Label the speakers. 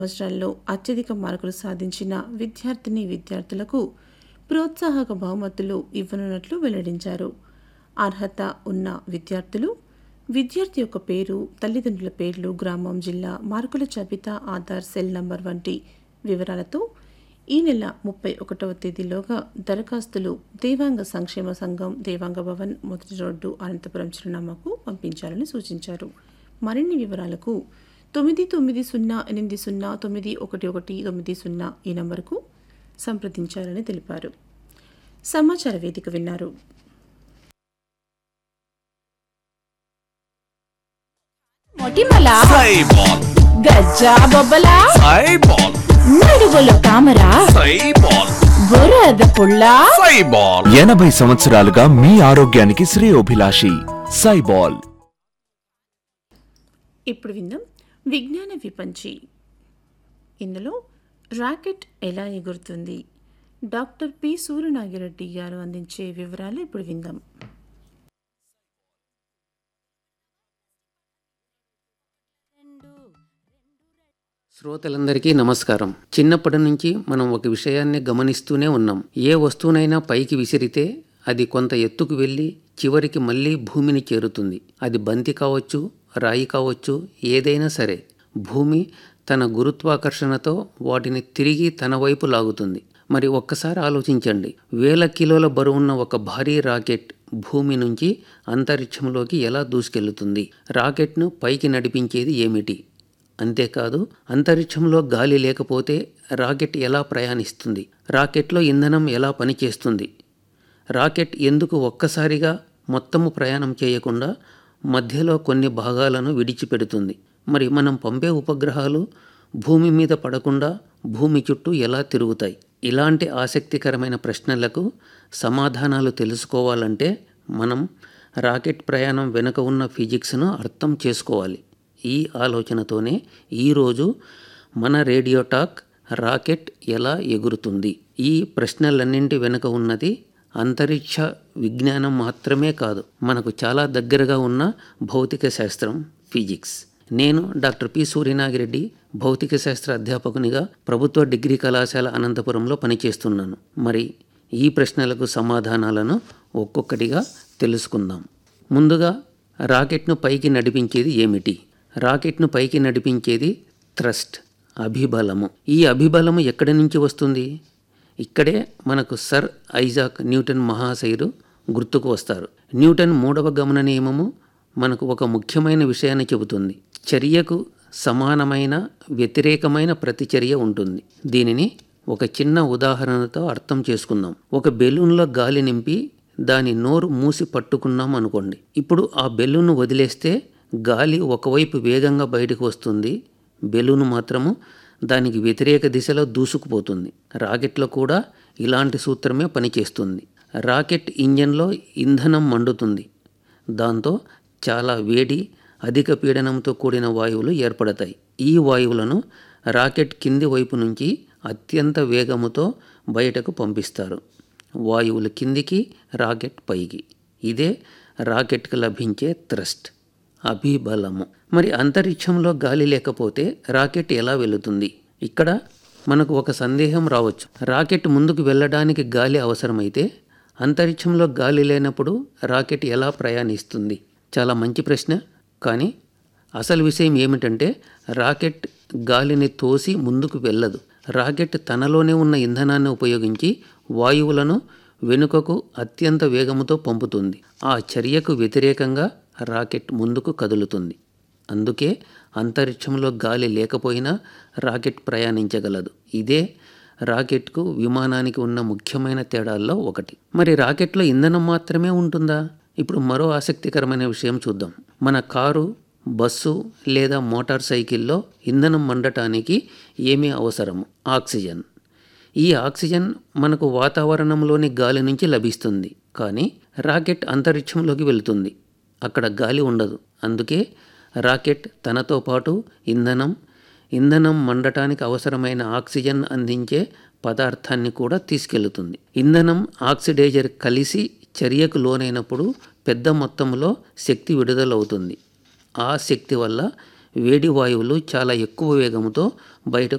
Speaker 1: సంవత్సరాల్లో అత్యధిక మార్కులు సాధించిన విద్యార్థిని విద్యార్థులకు ప్రోత్సాహక బహుమతులు ఇవ్వనున్నట్లు వెల్లడించారు అర్హత ఉన్న విద్యార్థులు విద్యార్థి యొక్క పేరు తల్లిదండ్రుల పేర్లు గ్రామం జిల్లా మార్కుల జాబితా ఆధార్ సెల్ నంబర్ వంటి వివరాలతో ఈ నెల ముప్పై ఒకటవ తేదీలోగా దరఖాస్తులు దేవాంగ సంక్షేమ సంఘం దేవాంగ భవన్ మొదటి రోడ్డు అనంతపురం చిరునామాకు పంపించాలని సూచించారు మరిన్ని వివరాలకు తొమ్మిది తొమ్మిది సున్నా ఎనిమిది సున్నా తొమ్మిది ఒకటి ఒకటి తొమ్మిది సున్నా ఈ నంబరుకు సంప్రదించాలని తెలిపారు సమాచార వేదిక విన్నారు
Speaker 2: మొటిమల
Speaker 3: సైబాల్
Speaker 2: గజ్జా బొబ్బల
Speaker 3: సైబాల్
Speaker 2: నడుగులో తామర
Speaker 3: సైబాల్
Speaker 2: బురద పుల్ల
Speaker 3: సైబాల్
Speaker 4: ఎనభై సంవత్సరాలుగా మీ ఆరోగ్యానికి శ్రేయోభిలాషి సైబాల్
Speaker 1: ఇప్పుడు విందాం విజ్ఞాన విపంచి ఇందులో రాకెట్ ఎలా ఎగురుతుంది డాక్టర్ పి సూర్యనాగిరెడ్డి గారు అందించే వివరాలు ఇప్పుడు విందాం
Speaker 5: శ్రోతలందరికీ నమస్కారం చిన్నప్పటి నుంచి మనం ఒక విషయాన్ని గమనిస్తూనే ఉన్నాం ఏ వస్తువునైనా పైకి విసిరితే అది కొంత ఎత్తుకు వెళ్ళి చివరికి మళ్ళీ భూమిని చేరుతుంది అది బంతి కావచ్చు రాయి కావచ్చు ఏదైనా సరే భూమి తన గురుత్వాకర్షణతో వాటిని తిరిగి తన వైపు లాగుతుంది మరి ఒక్కసారి ఆలోచించండి వేల కిలోల బరువున్న ఒక భారీ రాకెట్ భూమి నుంచి అంతరిక్షంలోకి ఎలా దూసుకెళ్తుంది రాకెట్ను పైకి నడిపించేది ఏమిటి అంతేకాదు అంతరిక్షంలో గాలి లేకపోతే రాకెట్ ఎలా ప్రయాణిస్తుంది రాకెట్లో ఇంధనం ఎలా పనిచేస్తుంది రాకెట్ ఎందుకు ఒక్కసారిగా మొత్తము ప్రయాణం చేయకుండా మధ్యలో కొన్ని భాగాలను విడిచిపెడుతుంది మరి మనం పంపే ఉపగ్రహాలు భూమి మీద పడకుండా భూమి చుట్టూ ఎలా తిరుగుతాయి ఇలాంటి ఆసక్తికరమైన ప్రశ్నలకు సమాధానాలు తెలుసుకోవాలంటే మనం రాకెట్ ప్రయాణం వెనుక ఉన్న ఫిజిక్స్ను అర్థం చేసుకోవాలి ఈ ఆలోచనతోనే ఈరోజు మన రేడియో టాక్ రాకెట్ ఎలా ఎగురుతుంది ఈ ప్రశ్నలన్నింటి వెనుక ఉన్నది అంతరిక్ష విజ్ఞానం మాత్రమే కాదు మనకు చాలా దగ్గరగా ఉన్న భౌతిక శాస్త్రం ఫిజిక్స్ నేను డాక్టర్ పి సూర్యనాగిరెడ్డి భౌతిక శాస్త్ర అధ్యాపకునిగా ప్రభుత్వ డిగ్రీ కళాశాల అనంతపురంలో పనిచేస్తున్నాను మరి ఈ ప్రశ్నలకు సమాధానాలను ఒక్కొక్కటిగా తెలుసుకుందాం ముందుగా రాకెట్ను పైకి నడిపించేది ఏమిటి రాకెట్ను పైకి నడిపించేది థ్రస్ట్ అభిబలము ఈ అభిబలము ఎక్కడి నుంచి వస్తుంది ఇక్కడే మనకు సర్ ఐజాక్ న్యూటన్ మహాశయుడు గుర్తుకు వస్తారు న్యూటన్ మూడవ గమన నియమము మనకు ఒక ముఖ్యమైన విషయాన్ని చెబుతుంది చర్యకు సమానమైన వ్యతిరేకమైన ప్రతిచర్య ఉంటుంది దీనిని ఒక చిన్న ఉదాహరణతో అర్థం చేసుకుందాం ఒక బెలూన్లో గాలి నింపి దాని నోరు మూసి పట్టుకున్నాం అనుకోండి ఇప్పుడు ఆ బెలూన్ను వదిలేస్తే గాలి ఒకవైపు వేగంగా బయటకు వస్తుంది బెలూన్ మాత్రము దానికి వ్యతిరేక దిశలో దూసుకుపోతుంది రాకెట్లో కూడా ఇలాంటి సూత్రమే పనిచేస్తుంది రాకెట్ ఇంజన్లో ఇంధనం మండుతుంది దాంతో చాలా వేడి అధిక పీడనంతో కూడిన వాయువులు ఏర్పడతాయి ఈ వాయువులను రాకెట్ కింది వైపు నుంచి అత్యంత వేగముతో బయటకు పంపిస్తారు వాయువులు కిందికి రాకెట్ పైకి ఇదే రాకెట్కి లభించే థ్రస్ట్ అభిబలము మరి అంతరిక్షంలో గాలి లేకపోతే రాకెట్ ఎలా వెళుతుంది ఇక్కడ మనకు ఒక సందేహం రావచ్చు రాకెట్ ముందుకు వెళ్ళడానికి గాలి అవసరమైతే అంతరిక్షంలో గాలి లేనప్పుడు రాకెట్ ఎలా ప్రయాణిస్తుంది చాలా మంచి ప్రశ్న కానీ అసలు విషయం ఏమిటంటే రాకెట్ గాలిని తోసి ముందుకు వెళ్ళదు రాకెట్ తనలోనే ఉన్న ఇంధనాన్ని ఉపయోగించి వాయువులను వెనుకకు అత్యంత వేగముతో పంపుతుంది ఆ చర్యకు వ్యతిరేకంగా రాకెట్ ముందుకు కదులుతుంది అందుకే అంతరిక్షంలో గాలి లేకపోయినా రాకెట్ ప్రయాణించగలదు ఇదే రాకెట్కు విమానానికి ఉన్న ముఖ్యమైన తేడాల్లో ఒకటి మరి రాకెట్లో ఇంధనం మాత్రమే ఉంటుందా ఇప్పుడు మరో ఆసక్తికరమైన విషయం చూద్దాం మన కారు బస్సు లేదా మోటార్ సైకిల్లో ఇంధనం మండటానికి ఏమీ అవసరము ఆక్సిజన్ ఈ ఆక్సిజన్ మనకు వాతావరణంలోని గాలి నుంచి లభిస్తుంది కానీ రాకెట్ అంతరిక్షంలోకి వెళుతుంది అక్కడ గాలి ఉండదు అందుకే రాకెట్ తనతో పాటు ఇంధనం ఇంధనం మండటానికి అవసరమైన ఆక్సిజన్ అందించే పదార్థాన్ని కూడా తీసుకెళ్తుంది ఇంధనం ఆక్సిడైజర్ కలిసి చర్యకు లోనైనప్పుడు పెద్ద మొత్తంలో శక్తి విడుదలవుతుంది ఆ శక్తి వల్ల వేడి వాయువులు చాలా ఎక్కువ వేగంతో బయటకు